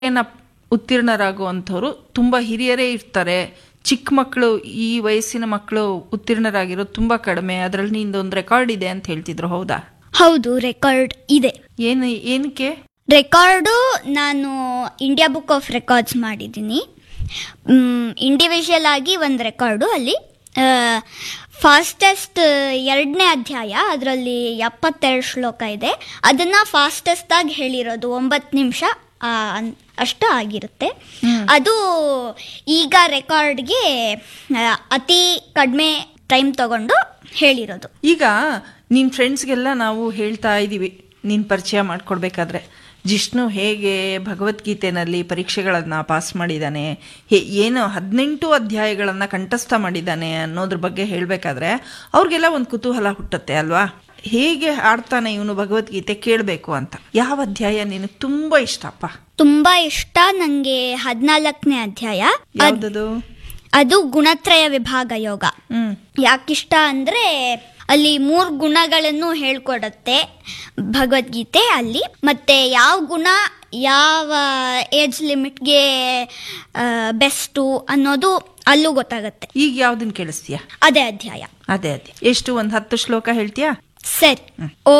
ಏನ ಉತ್ತೀರ್ಣರಾಗುವಂಥವ್ರು ತುಂಬ ಹಿರಿಯರೇ ಇರ್ತಾರೆ ಚಿಕ್ಕ ಮಕ್ಕಳು ಈ ವಯಸ್ಸಿನ ಮಕ್ಕಳು ಉತ್ತೀರ್ಣರಾಗಿರೋದು ತುಂಬ ಕಡಿಮೆ ಅದರಲ್ಲಿ ನಿಂದೊಂದು ರೆಕಾರ್ಡ್ ಇದೆ ಅಂತ ಹೇಳ್ತಿದ್ರು ಹೌದಾ ಹೌದು ರೆಕಾರ್ಡ್ ಇದೆ ಏನು ಏನಕ್ಕೆ ರೆಕಾರ್ಡು ನಾನು ಇಂಡಿಯಾ ಬುಕ್ ಆಫ್ ರೆಕಾರ್ಡ್ಸ್ ಮಾಡಿದ್ದೀನಿ ಇಂಡಿವಿಜುವಲ್ ಆಗಿ ಒಂದು ರೆಕಾರ್ಡು ಅಲ್ಲಿ ಫಾಸ್ಟೆಸ್ಟ್ ಎರಡನೇ ಅಧ್ಯಾಯ ಅದರಲ್ಲಿ ಎಪ್ಪತ್ತೆರಡು ಶ್ಲೋಕ ಇದೆ ಅದನ್ನು ಫಾಸ್ಟೆಸ್ಟಾಗಿ ಹೇಳಿರೋದು ಒಂಬತ್ತು ನಿಮಿಷ ಅಷ್ಟು ಆಗಿರುತ್ತೆ ಅದು ಈಗ ರೆಕಾರ್ಡ್ಗೆ ಅತಿ ಕಡಿಮೆ ಟೈಮ್ ತಗೊಂಡು ಹೇಳಿರೋದು ಈಗ ನಿನ್ನ ಫ್ರೆಂಡ್ಸ್ಗೆಲ್ಲ ನಾವು ಹೇಳ್ತಾ ಇದ್ದೀವಿ ನೀನು ಪರಿಚಯ ಮಾಡಿಕೊಡ್ಬೇಕಾದ್ರೆ ಜಿಷ್ಣು ಹೇಗೆ ಭಗವದ್ಗೀತೆನಲ್ಲಿ ಪರೀಕ್ಷೆಗಳನ್ನು ಪಾಸ್ ಮಾಡಿದ್ದಾನೆ ಹೇ ಏನು ಹದಿನೆಂಟು ಅಧ್ಯಾಯಗಳನ್ನು ಕಂಠಸ್ಥ ಮಾಡಿದ್ದಾನೆ ಅನ್ನೋದ್ರ ಬಗ್ಗೆ ಹೇಳಬೇಕಾದ್ರೆ ಅವ್ರಿಗೆಲ್ಲ ಒಂದು ಕುತೂಹಲ ಹುಟ್ಟುತ್ತೆ ಅಲ್ವಾ ಹೇಗೆ ಆಡ್ತಾನೆ ಇವನು ಭಗವದ್ಗೀತೆ ಕೇಳಬೇಕು ಅಂತ ಯಾವ ಅಧ್ಯಾಯ ನಿನಗೆ ತುಂಬ ಇಷ್ಟಪ್ಪ ತುಂಬಾ ಇಷ್ಟ ನನಗೆ ಹದಿನಾಲ್ಕನೇ ಅಧ್ಯಾಯ ಅದ್- ಯಾವುದದು ಅದು ಗುಣತ್ರಯ ವಿಭಾಗ ಯೋಗ ಹ್ಞೂ ಯಾಕಿಷ್ಟ ಅಂದ್ರೆ ಅಲ್ಲಿ ಮೂರು ಗುಣಗಳನ್ನು ಹೇಳ್ಕೊಡತ್ತೆ ಭಗವದ್ಗೀತೆ ಅಲ್ಲಿ ಮತ್ತೆ ಯಾವ ಗುಣ ಯಾವ ಏಜ್ ಲಿಮಿಟ್ಗೆ ಬೆಸ್ಟು ಅನ್ನೋದು ಅಲ್ಲೂ ಗೊತ್ತಾಗತ್ತೆ ಈಗ ಯಾವ್ದನ್ನ ಕೇಳಿಸ್ತೀಯ ಅದೇ ಅಧ್ಯಾಯ ಅದೇ ಅದೇ ಎಷ್ಟು ಒಂದು ಹತ್ತು ಶ್ಲೋಕ ಹೇಳ್ತೀಯಾ ಸರಿ ಓ